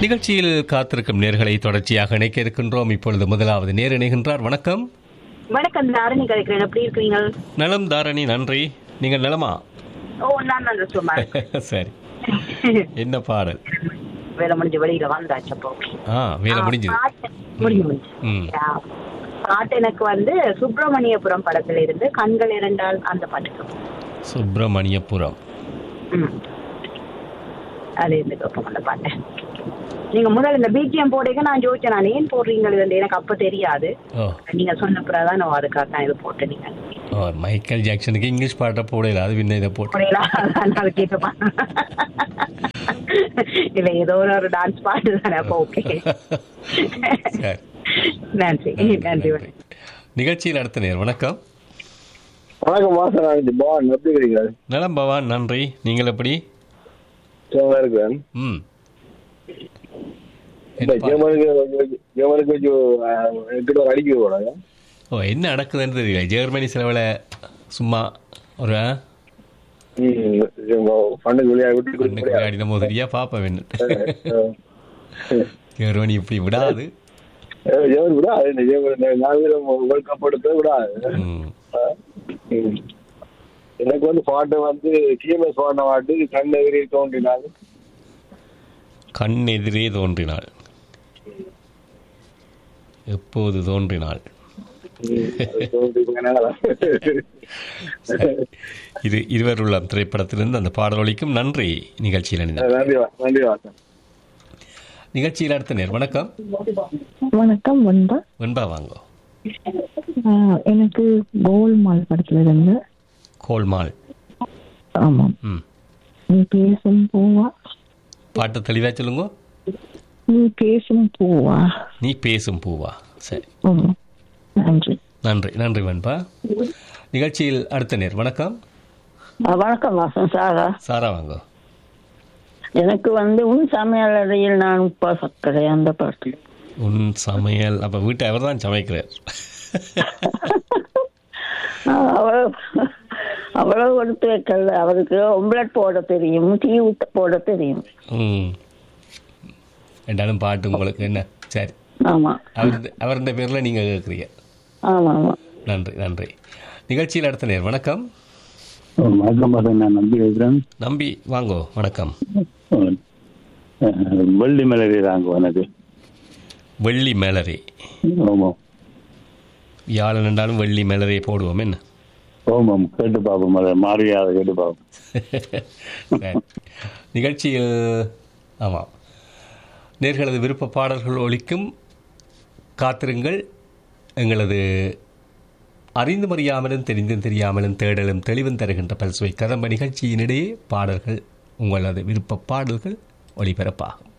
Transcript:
நிகழ்ச்சியில் காத்திருக்கும் நேர்களை தொடர்ச்சியாக இணைக்க இருக்கின்றோம் இப்பொழுது முதலாவது நேர் இணைகின்றார் வணக்கம் வணக்கம் தாரணி கதைக்கிறேன் எப்படி இருக்கிறீங்க நலம் தாரணி நன்றி நீங்கள் நலமா ஓ நான் நல்ல சும்மா சரி என்ன பாடல் வேலை முடிஞ்சு வெளியில வந்தாச்சு அப்போ ஆ வேலை முடிஞ்சது பாட்டு முடிஞ்சு முடிஞ்சு ம் ஆ. பாட்டு எனக்கு வந்து சுப்பிரமணியபுரம் படத்துல இருந்து கண்கள் இரண்டால் அந்த பாட்டு சுப்பிரமணியபுரம் ம். அது இருந்து கேட்போம் அந்த பாட்டு நீங்க முதல்ல இந்த பிஜிஎம் போடுங்க நான் ஜோதிச்சேன் நான் ஏன் போடுறீங்க எனக்கு அப்ப தெரியாது ஓ நீங்க சொன்ன பிறகுதான் நான் அதுக்காக தான் இது போட்டு நீங்க ஓ மைக்கேல் ஜாக்சனுக்கு இங்கிலீஷ் பாட்டை போடல அது பின்ன இதை போட்டு புரியல அதான் அது கேட்டுப்பான் இல்ல ஏதோ ஒரு ஒரு டான்ஸ் பாட்டு தானே அப்போ ஓகே சரி நன்றி நன்றி நிகழ்ச்சியில் அடுத்த நேர் வணக்கம் வணக்கம் வாசன் ஆனந்த் பவான் எப்படி இருக்கிறீங்க நலம் பவான் நன்றி நீங்கள் எப்படி சும்மா இருக்கிறேன் ம் இந்த என்ன பா- ஜெர்மனுக்கு ஜெர்மனுக்கு கொஞ்சம் எட்டு ஒரு அடிக்க போடாங்க ஓ என்ன நடக்குதுன்னு தெரியல ஜெர்மனி செலவில் சும்மா ஒரு ஆ? ஃபண்டுக்கு வெளியாக விட்டு கொடுக்க கண்ணுக்கு முடியாது. ஆடின மோதிரியா பாப்ப வேணும் அஹ், ஜெர்மனி இப்படி விடாது அஹ், ஜெர்மனி விட அது இந்த ஜெர்மனி நாலு பேரும் வேர்ல்ட் கப் எடுத்து விடாது ம். அஹ், ம். எனக்கு வந்து பாட்டு வந்து டிஎம்எஸ் பாடின பாட்டு கண் எதிரே தோன்றினாங்க கண் எதிரே தோன்றினாள் எப்போது தோன்றினாள் சரி. இது இருவர் உள்ளம் திரைப்படத்திலிருந்து அந்த பாடலொலிக்கும் நன்றி நிகழ்ச்சியில் இணைந்தார் நன்றி வா- நன்றி வாசன் நிகழ்ச்சியில் அடுத்த நேர் வணக்கம் வணக்கம் வந்தா வெண்பா வாங்கோ ஆஹ் எனக்கு கோல்மால் படத்துல இருந்து கோல்மால் ஆமாம் ம் நீ பேசும் பூவா பாட்டு தெளிவா சொல்லுங்க நீ பேசும் பூவா நீ பேசும் பூவா சரி ஆமாம் நன்றி நன்றி நன்றி வெண்பா நிகழ்ச்சியில் அடுத்த நேர் வணக்கம் வணக்கம் வாசன் சாரா சாரா வாங்கோ எனக்கு வந்து உன் சமையல் அறையில் நான் உப்பா சர்க்கரை அந்த பாட்டு உன் சமையல் அப்ப வீட்டை அவர் தான் சமைக்கிறார் அவ்வளவு அவ்வளவு கொடுத்து வைக்கல அவருக்கு ஒம்லெட் போட தெரியும் டீ ஊத்த போட தெரியும் ம் ரெண்டாலும் பாட்டு உங்களுக்கு என்ன சரி ஆமா அவர் அவருடைய பேரில் நீங்கள் கேட்குறீங்க ஆமா ஆமா நன்றி நன்றி நிகழ்ச்சியில் அடுத்த நேர் வணக்கம் வணக்கம் பாசன் நான் நம்பி வைக்கிறேன் நம்பி வாங்கோ வணக்கம் வெள்ளி மலரி தாங்க எனக்கு வெள்ளி மேலரே ஆமாம் வியாழன் என்றாலும் வெள்ளி மேலரே போடுவோம் என்ன ஆமாம் கேட்டு பார்ப்போம் அதை மாறியாத கேட்டு பார்ப்போம் சரி. நிகழ்ச்சியில் ஆமாம் நேர்களது விருப்ப பாடல்கள் ஒலிக்கும் காத்திருங்கள் எங்களது அறிந்தும் அறியாமலும் தெரிந்தும் தெரியாமலும் தேடலும் தெளிவும் தருகின்ற பல்சுவை கதம்ப நிகழ்ச்சியினிடையே பாடல்கள் உங்களது விருப்ப பாடல்கள் ஒளிபரப்பாகும்